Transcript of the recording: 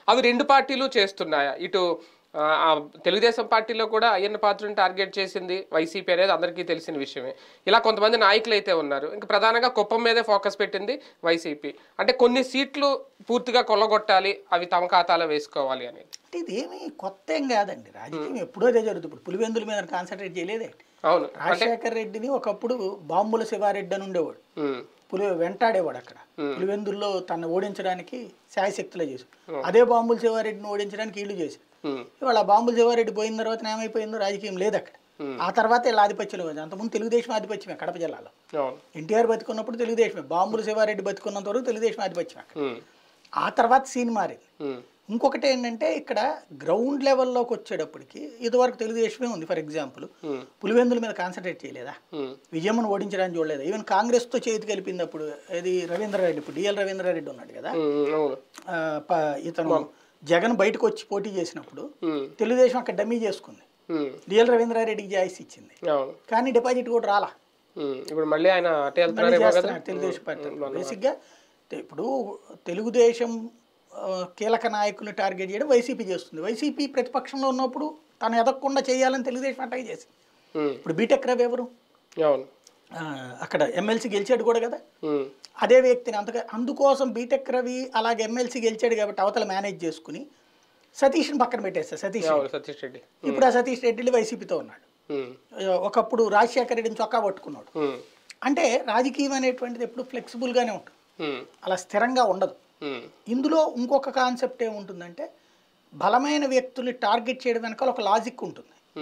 అవి రెండు పార్టీలు చేస్తున్నాయా ఇటు ఆ, ఆ, తెలుగుదేశం పార్టీలో కూడా అయ్యన్న పాత్రని టార్గెట్ చేసింది వైసీపీ అనేది అందరికీ తెలిసిన విషయమే ఇలా కొంతమంది నాయకులు అయితే ఉన్నారు ఇంకా ప్రధానంగా కుప్పం మీదే ఫోకస్ పెట్టింది వైసీపీ అంటే కొన్ని సీట్లు పూర్తిగా కొల్లగొట్టాలి అవి తమ ఖాతాలో వేసుకోవాలి అనేది అంటే ఇదేమి కొత్త ఏం కాదండి రాజకీయం ఎప్పుడో అదే జరుగుతుంది ఇప్పుడు పులివెందుల మీద కాన్సన్ట్రేట్ చేయలేదే అవును రాజశేఖర్ రెడ్డిని ఒకప్పుడు బాంబుల శివారెడ్డి అని ఉండేవాడు ఉమ్, పులి వెంటాడేవాడు అక్కడ పులివెందుల్లో తను ఓడించడానికి శాయశక్తులే చేశాడు అదే బాంబుల శివారెడ్డిని ఓడించడానికి వీళ్ళు చేశారు ఉమ్, ఇవాళ ఆ బాంబుల శివారెడ్డి పోయిన తర్వాత ఏమైపోయిందో రాజకీయం లేదు అక్కడ ఆ తర్వాత ఇలా ఆధిపత్యం వచ్చింది అంతకుముందు తెలుగుదేశం ఆధిపత్యమే కడప జిల్లాలో అవును ఎన్టీఆర్ బతుకున్నప్పుడు తెలుగుదేశమే బాంబుల శివారెడ్డి బతుకున్నంత వరకు తెలుగుదేశం ఆధిపత్యం అక్కడ ఉమ్, ఆ తర్వాత సీన్ మారింది ఉమ్, ఇంకొకటి ఏంటంటే ఇక్కడ గ్రౌండ్ లెవెల్లోకి వచ్చేటప్పటికి ఇదివరకు తెలుగుదేశమే ఉంది ఫర్ ఎగ్జాంపుల్ ఉమ్, పులివెందుల మీద కాన్సన్ట్రేట్ చేయలేదా ఉమ్, విజయమ్మను ఓడించడానికి చూడలేదా ఈవెన్ కాంగ్రెస్తో చేతి కలిపింది అప్పుడు ఇది రవీంద్రారెడ్డి ఇప్పుడు డిఎల్ రవీంద్రారెడ్డి ఉన్నాడు కదా ఉమ్, అవును ఆ, ప- ఇతను జగన్ బయటకు వచ్చి పోటీ చేసినప్పుడు ఉమ్, తెలుగుదేశం అక్కడ డమ్మీ చేసుకుంది ఉమ్, డిఎల్ రవీంద్రారెడ్డికి జాయిస్ ఇచ్చింది అవును కానీ డిపాజిట్ కూడా రాలా ఉమ్, ఇప్పుడు మళ్ళీ ఆయన అటే మళ్ళీ వెళ్తున్నారేమో కదా చేస్తున్నారు తెలుగుదేశం పార్టీ బేసిక్గా తె- ఇప్పుడు తెలుగుదేశం ఆ, కీలక నాయకుల్ని టార్గెట్ చేయడం వైసీపీ చేస్తుంది వైసీపీ ప్రతిపక్షంలో ఉన్నప్పుడు తను ఎదగకుండా చేయాలని తెలుగుదేశం అటాక్ చేసింది ఉమ్, ఇప్పుడు బీటెక్ రవి ఎవరు అవును ఆ, అక్కడ ఎమ్మెల్సీ గెలిచాడు కూడా కదా ఉమ్, అదే వ్యక్తిని అంతగా అందుకోసం బీటెక్ రవి అలాగే ఎమ్మెల్సీ గెలిచాడు కాబట్టి అవతల మేనేజ్ చేసుకుని సతీష్ని పక్కన పెట్టేస్తారు సతీష్ అవును సతీష్ రెడ్డి ఇప్పుడు ఆ సతీష్ రెడ్డి వైసీపీతో ఉన్నాడు ఉమ్, ఆ, ఒకప్పుడు రాజశేఖర రెడ్డిని చొక్కా పట్టుకున్నాడు ఉమ్, అంటే రాజకీయం అనేటువంటిది ఎప్పుడు ఫ్లెక్సిబుల్గానే ఉంటుంది ఉమ్, అలా స్థిరంగా ఉండదు ఉమ్, ఇందులో ఇంకొక కాన్సెప్ట్ ఏముంటుందంటే బలమైన వ్యక్తుల్ని టార్గెట్ చేయడం వెనకాల ఒక లాజిక్ ఉంటుంది